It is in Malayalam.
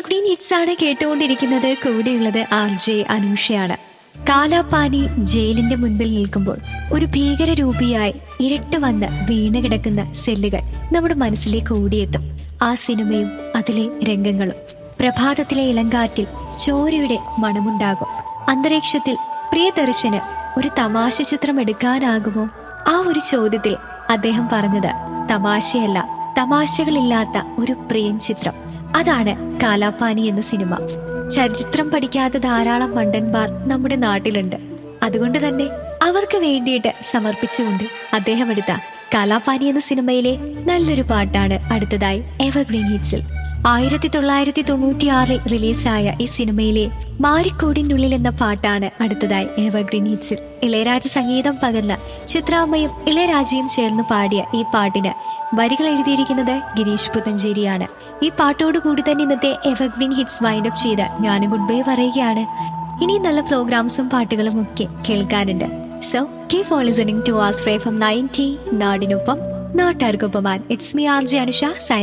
എവർഗ്രീൻ ഹിറ്റ്സ് ആണ് കേട്ടുകൊണ്ടിരിക്കുന്നത് കൂടെയുള്ളത് ആർ ജെ അനൂഷയാണ് കാലാപാനി ജയിലിന്റെ മുൻപിൽ നിൽക്കുമ്പോൾ ഒരു ഭീകരരൂപിയായി ഇരട്ട് വന്ന് വീണ് കിടക്കുന്ന സെല്ലുകൾ നമ്മുടെ മനസ്സിലേക്ക് ഓടിയെത്തും ആ സിനിമയും അതിലെ രംഗങ്ങളും പ്രഭാതത്തിലെ ഇളങ്കാറ്റിൽ ചോരയുടെ മണമുണ്ടാകും അന്തരീക്ഷത്തിൽ പ്രിയദർശന് ഒരു തമാശ ചിത്രം എടുക്കാനാകുമോ ആ ഒരു ചോദ്യത്തിൽ അദ്ദേഹം പറഞ്ഞത് തമാശയല്ല തമാശകളില്ലാത്ത ഒരു പ്രിയൻ ചിത്രം അതാണ് കാലാപാനി എന്ന സിനിമ ചരിത്രം പഠിക്കാത്ത ധാരാളം മണ്ടന്മാർ നമ്മുടെ നാട്ടിലുണ്ട് അതുകൊണ്ട് തന്നെ അവർക്ക് വേണ്ടിയിട്ട് സമർപ്പിച്ചുകൊണ്ട് അദ്ദേഹം എടുത്ത കാലാപാനി എന്ന സിനിമയിലെ നല്ലൊരു പാട്ടാണ് അടുത്തതായി എവർഗ്രീൻ ഹിറ്റ്സിൽ ആയിരത്തി തൊള്ളായിരത്തി തൊണ്ണൂറ്റിയാറിൽ റിലീസായ ഈ സിനിമയിലെ മാരിക്കോടിനുള്ളിൽ എന്ന പാട്ടാണ് അടുത്തതായി എവർഗ്രീൻ ഹിറ്റ്സിൽ ഇളയരാജ സംഗീതം പകർന്ന ചിത്രാമ്മയും ഇളയരാജയും ചേർന്ന് പാടിയ ഈ പാട്ടിന് വരികൾ എഴുതിയിരിക്കുന്നത് ഗിരീഷ് പുതഞ്ചേരിയാണ് ഈ പാട്ടോട് കൂടി തന്നെ ഇന്നത്തെ എവർഗ്രീൻ ഹിറ്റ്സ് വൈൻഡ് അപ്പ് ചെയ്ത് ഞാനും ഗുഡ് ബൈ പറയുകയാണ് ഇനി നല്ല പ്രോഗ്രാംസും പാട്ടുകളും ഒക്കെ കേൾക്കാനുണ്ട് so keep on listening to astray from ninety നാടിനൊപ്പം നാട്ടുകാർക്കൊപ്പം it's me R J Anusha sign